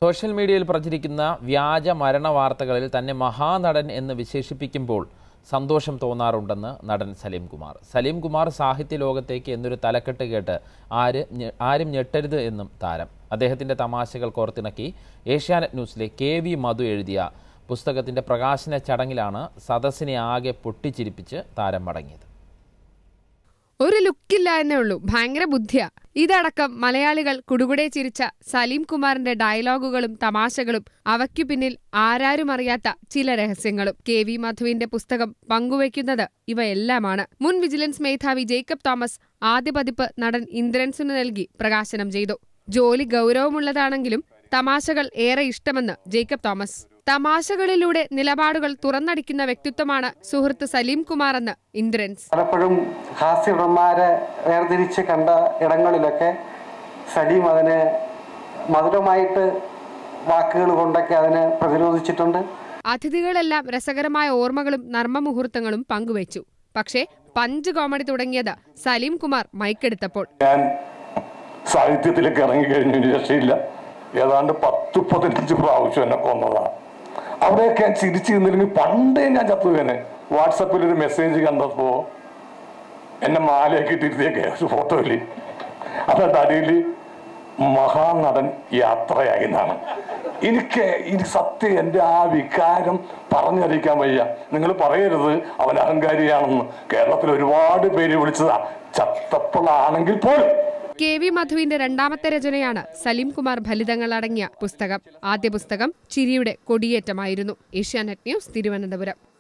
social മീഡിയയിൽ പ്രചരിക്കുന്ന വ്യാജ മരണ വാർത്തകളിൽ തന്നെ മഹാനടൻ എന്ന് വിശേഷിപ്പിക്കുമ്പോൾ സന്തോഷം തോന്നാറുണ്ടെന്ന് നടൻ സലീം കുമാർ സലീം കുമാർ സാഹിത്യ ലോകത്തേക്ക് എന്നൊരു തലക്കെട്ട് കേട്ട് ആര് ഞെ- ആരും ഞെട്ടരുത് എന്നും താരം അദ്ദേഹത്തിൻ്റെ തമാശകൾ കോർത്തിണക്കി ഏഷ്യാനെറ്റ് ന്യൂസിലെ കെ വി മധു എഴുതിയ പുസ്തകത്തിൻ്റെ പ്രകാശന ചടങ്ങിലാണ് സദസ്സിനെ ആകെ പൊട്ടിച്ചിരിപ്പിച്ച് താരം മടങ്ങിയത് ഒരു ലുക്കില്ല എന്നേ ഉള്ളൂ ഭയങ്കര ബുദ്ധിയാ ഇതടക്കം മലയാളികൾ കുടുകുടെ ചിരിച്ച സലീം കുമാറിന്റെ ഡയലോഗുകളും തമാശകളും അവയ്ക്കു പിന്നിൽ ആരാരും അറിയാത്ത ചില രഹസ്യങ്ങളും കെ വി മധുവിന്റെ പുസ്തകം പങ്കുവയ്ക്കുന്നത് ഇവയെല്ലാമാണ് മുൻ വിജിലൻസ് മേധാവി ജേക്കബ് തോമസ് ആദ്യ പതിപ്പ് നടൻ ഇന്ദ്രൻസിന് നൽകി പ്രകാശനം ചെയ്തു ജോലി ഗൗരവമുള്ളതാണെങ്കിലും തമാശകൾ ഏറെ ഇഷ്ടമെന്ന് ജേക്കബ് തോമസ് തമാശകളിലൂടെ നിലപാടുകൾ തുറന്നടിക്കുന്ന വ്യക്തിത്വമാണ് സുഹൃത്ത് സലീം കുമാർ എന്ന് ഇന്ദ്രൻസ് പലപ്പോഴും ഹാസ്യടന്മാരെ വേർതിരിച്ച് കണ്ട ഇടങ്ങളിലൊക്കെ സലീം അതിനെ മധുരമായിട്ട് വാക്കുകൾ കൊണ്ടൊക്കെ അതിനെ പ്രതിരോധിച്ചിട്ടുണ്ട് അതിഥികളെല്ലാം രസകരമായ ഓർമ്മകളും നർമ്മമുഹൂർത്തങ്ങളും പങ്കുവച്ചു പക്ഷേ പഞ്ച് കോമഡി തുടങ്ങിയത് സലീം കുമാർ മൈക്കെടുത്തപ്പോൾ ഞാൻ സാഹിത്യത്തിലേക്ക് ഇറങ്ങി കഴിഞ്ഞതിന് രക്ഷയില്ല ഏതാണ്ട് പത്ത് പതിനഞ്ച് പ്രാവശ്യം എന്നെ കൊന്നതാണ് അവിടെയൊക്കെ ഞാൻ ചിരിച്ചു നിന്നില്ലെങ്കിൽ പണ്ടേ ഞാൻ ചത്തുവേനെ വാട്സപ്പിൽ ഒരു മെസ്സേജ് കണ്ടപ്പോ എന്നെ മാലയൊക്കെ ഇട്ടിരുത്തിയൊക്കെ ഒരു ഫോട്ടോയില് അതിന്റെ അടിയിൽ മഹാനടൻ യാത്രയായി എന്നാണ് എനിക്ക് എനിക്ക് സത്യം എൻ്റെ ആ വികാരം പറഞ്ഞറിയിക്കാൻ വയ്യ നിങ്ങൾ പറയരുത് അവൻ അഹങ്കാരിയാണെന്ന് കേരളത്തിൽ ഒരുപാട് പേര് വിളിച്ചതാ ചത്തപ്പോഴാണെങ്കിൽ പോലും കെ വി മധുവിന്റെ രണ്ടാമത്തെ രചനയാണ് സലീം കുമാർ ഫലിതങ്ങൾ അടങ്ങിയ പുസ്തകം ആദ്യ പുസ്തകം ചിരിയുടെ കൊടിയേറ്റമായിരുന്നു ഏഷ്യാനെറ്റ് ന്യൂസ് തിരുവനന്തപുരം